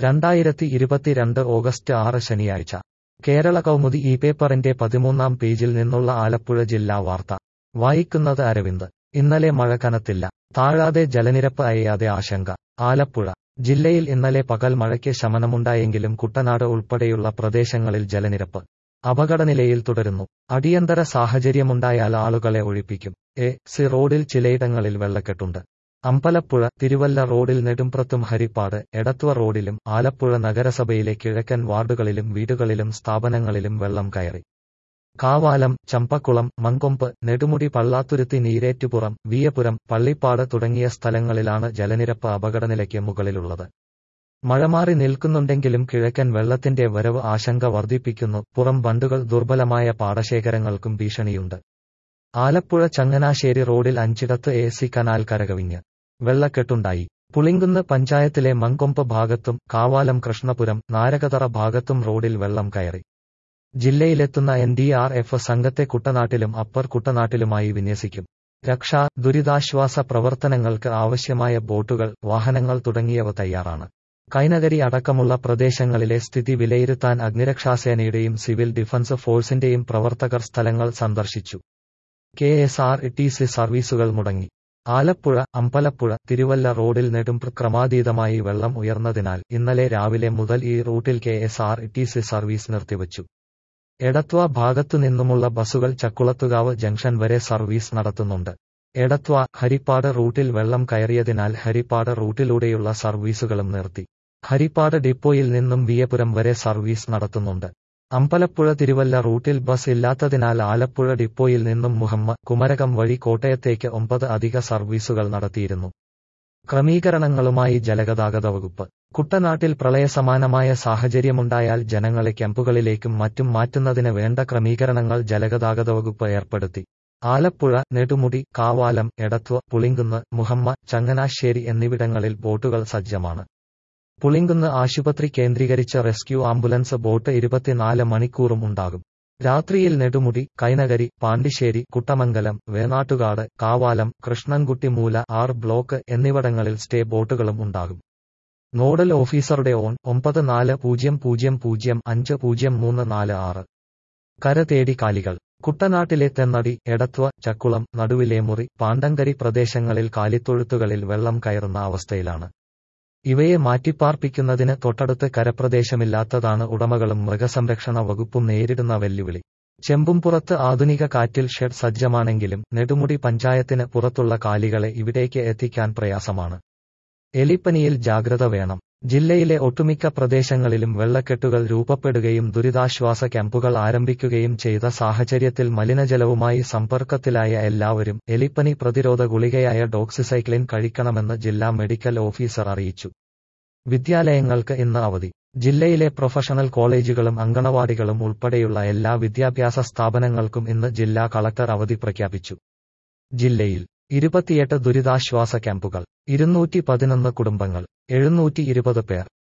രണ്ടായിരത്തി ഇരുപത്തിരണ്ട് ഓഗസ്റ്റ് ആറ് ശനിയാഴ്ച കേരള കൗമുദി ഈ പേപ്പറിന്റെ പതിമൂന്നാം പേജിൽ നിന്നുള്ള ആലപ്പുഴ ജില്ലാ വാർത്ത വായിക്കുന്നത് അരവിന്ദ് ഇന്നലെ മഴ കനത്തില്ല താഴാതെ ജലനിരപ്പ് അയയാതെ ആശങ്ക ആലപ്പുഴ ജില്ലയിൽ ഇന്നലെ പകൽ മഴയ്ക്ക് ശമനമുണ്ടായെങ്കിലും കുട്ടനാട് ഉൾപ്പെടെയുള്ള പ്രദേശങ്ങളിൽ ജലനിരപ്പ് അപകടനിലയിൽ തുടരുന്നു അടിയന്തര സാഹചര്യമുണ്ടായാൽ ആളുകളെ ഒഴിപ്പിക്കും എ സി റോഡിൽ ചിലയിടങ്ങളിൽ വെള്ളക്കെട്ടുണ്ട് അമ്പലപ്പുഴ തിരുവല്ല റോഡിൽ നെടുമ്പ്രത്തും ഹരിപ്പാട് എടത്വ റോഡിലും ആലപ്പുഴ നഗരസഭയിലെ കിഴക്കൻ വാർഡുകളിലും വീടുകളിലും സ്ഥാപനങ്ങളിലും വെള്ളം കയറി കാവാലം ചമ്പക്കുളം മങ്കൊമ്പ് നെടുമുടി പള്ളാത്തുരുത്തി നീരേറ്റുപുറം വിയപുരം പള്ളിപ്പാട് തുടങ്ങിയ സ്ഥലങ്ങളിലാണ് ജലനിരപ്പ് അപകടനിലയ്ക്ക് മുകളിലുള്ളത് മഴ മാറി നിൽക്കുന്നുണ്ടെങ്കിലും കിഴക്കൻ വെള്ളത്തിന്റെ വരവ് ആശങ്ക വർദ്ധിപ്പിക്കുന്നു പുറം ബണ്ടുകൾ ദുർബലമായ പാടശേഖരങ്ങൾക്കും ഭീഷണിയുണ്ട് ആലപ്പുഴ ചങ്ങനാശ്ശേരി റോഡിൽ അഞ്ചിടത്ത് എ സി കനാൽ കരകവിഞ്ഞ് വെള്ളക്കെട്ടുണ്ടായി പുളിങ്കുന്ന് പഞ്ചായത്തിലെ മങ്കൊമ്പ് ഭാഗത്തും കാവാലം കൃഷ്ണപുരം നാരകതറ ഭാഗത്തും റോഡിൽ വെള്ളം കയറി ജില്ലയിലെത്തുന്ന എൻ ഡി ആർ എഫ് സംഘത്തെ കുട്ടനാട്ടിലും അപ്പർ കുട്ടനാട്ടിലുമായി വിന്യസിക്കും രക്ഷാ ദുരിതാശ്വാസ പ്രവർത്തനങ്ങൾക്ക് ആവശ്യമായ ബോട്ടുകൾ വാഹനങ്ങൾ തുടങ്ങിയവ തയ്യാറാണ് കൈനകരി അടക്കമുള്ള പ്രദേശങ്ങളിലെ സ്ഥിതി വിലയിരുത്താൻ അഗ്നിരക്ഷാസേനയുടെയും സിവിൽ ഡിഫൻസ് ഫോഴ്സിന്റെയും പ്രവർത്തകർ സ്ഥലങ്ങൾ സന്ദർശിച്ചു K S R T C സർവീസുകൾ മുടങ്ങി ആലപ്പുഴ അമ്പലപ്പുഴ തിരുവല്ല റോഡിൽ നെടുംപ്ര ക്രമാതീതമായി വെള്ളം ഉയർന്നതിനാൽ ഇന്നലെ രാവിലെ മുതൽ ഈ റൂട്ടിൽ K S R T C service നിർത്തിവച്ചു എടത്വ ഭാഗത്തു നിന്നുമുള്ള ബസുകൾ ചക്കുളത്തുകാവ് ജംഗ്ഷൻ വരെ സർവീസ് നടത്തുന്നുണ്ട് എടത്വ ഹരിപ്പാട് റൂട്ടിൽ വെള്ളം കയറിയതിനാൽ ഹരിപ്പാട് റൂട്ടിലൂടെയുള്ള സർവീസുകളും നിർത്തി ഹരിപ്പാട് ഡിപ്പോയിൽ നിന്നും വിയപുരം വരെ സർവീസ് നടത്തുന്നുണ്ട് അമ്പലപ്പുഴ തിരുവല്ല റൂട്ടിൽ ബസ് ഇല്ലാത്തതിനാൽ ആലപ്പുഴ ഡിപ്പോയിൽ നിന്നും മുഹമ്മ കുമരകം വഴി കോട്ടയത്തേക്ക് ഒമ്പത് അധിക സർവീസുകൾ നടത്തിയിരുന്നു ക്രമീകരണങ്ങളുമായി ജലഗതാഗത വകുപ്പ് കുട്ടനാട്ടിൽ പ്രളയസമാനമായ സാഹചര്യമുണ്ടായാൽ ജനങ്ങളെ ക്യാമ്പുകളിലേക്കും മറ്റും മാറ്റുന്നതിന് വേണ്ട ക്രമീകരണങ്ങൾ ജലഗതാഗത വകുപ്പ് ഏർപ്പെടുത്തി ആലപ്പുഴ നെടുമുടി കാവാലം എടത്വ പുളിങ്കുന്ന് മുഹമ്മ ചങ്ങനാശ്ശേരി എന്നിവിടങ്ങളിൽ ബോട്ടുകൾ സജ്ജമാണ് പുളിങ്കുന്ന് ആശുപത്രി കേന്ദ്രീകരിച്ച റെസ്ക്യൂ ആംബുലൻസ് ബോട്ട് ഇരുപത്തിനാല് മണിക്കൂറും ഉണ്ടാകും രാത്രിയിൽ നെടുമുടി കൈനകരി പാണ്ടിശ്ശേരി കുട്ടമംഗലം വേണാട്ടുകാട് കാവാലം കൃഷ്ണൻകുട്ടി മൂല ആർ ബ്ലോക്ക് എന്നിവിടങ്ങളിൽ സ്റ്റേ ബോട്ടുകളും ഉണ്ടാകും നോഡൽ ഓഫീസറുടെ ഓൺ ഒമ്പത് നാല് പൂജ്യം പൂജ്യം പൂജ്യം അഞ്ച് പൂജ്യം മൂന്ന് നാല് ആറ് കര തേടി കാലികൾ കുട്ടനാട്ടിലെ തെന്നടി എടത്വ ചക്കുളം നടുവിലെ മുറി പാണ്ടങ്കരി പ്രദേശങ്ങളിൽ കാലിത്തൊഴുത്തുകളിൽ വെള്ളം കയറുന്ന അവസ്ഥയിലാണ് ഇവയെ മാറ്റിപ്പാർപ്പിക്കുന്നതിന് തൊട്ടടുത്ത് കരപ്രദേശമില്ലാത്തതാണ് ഉടമകളും മൃഗസംരക്ഷണ വകുപ്പും നേരിടുന്ന വെല്ലുവിളി ചെമ്പുംപുറത്ത് ആധുനിക കാറ്റിൽ ഷെഡ് സജ്ജമാണെങ്കിലും നെടുമുടി പഞ്ചായത്തിന് പുറത്തുള്ള കാലികളെ ഇവിടേക്ക് എത്തിക്കാൻ പ്രയാസമാണ് എലിപ്പനിയിൽ ജാഗ്രത വേണം ജില്ലയിലെ ഒട്ടുമിക്ക പ്രദേശങ്ങളിലും വെള്ളക്കെട്ടുകൾ രൂപപ്പെടുകയും ദുരിതാശ്വാസ ക്യാമ്പുകൾ ആരംഭിക്കുകയും ചെയ്ത സാഹചര്യത്തിൽ മലിനജലവുമായി സമ്പർക്കത്തിലായ എല്ലാവരും എലിപ്പനി പ്രതിരോധ ഗുളികയായ ഡോക്സിസൈക്ലിൻ കഴിക്കണമെന്ന് ജില്ലാ മെഡിക്കൽ ഓഫീസർ അറിയിച്ചു വിദ്യാലയങ്ങൾക്ക് ഇന്ന് അവധി ജില്ലയിലെ പ്രൊഫഷണൽ കോളേജുകളും അങ്കണവാടികളും ഉൾപ്പെടെയുള്ള എല്ലാ വിദ്യാഭ്യാസ സ്ഥാപനങ്ങൾക്കും ഇന്ന് ജില്ലാ കളക്ടർ അവധി പ്രഖ്യാപിച്ചു ജില്ലയിൽ ഇരുപത്തിയെട്ട് ദുരിതാശ്വാസ ക്യാമ്പുകൾ ഇരുന്നൂറ്റി പതിനൊന്ന് കുടുംബങ്ങൾ എഴുന്നൂറ്റി ഇരുപത് പേർ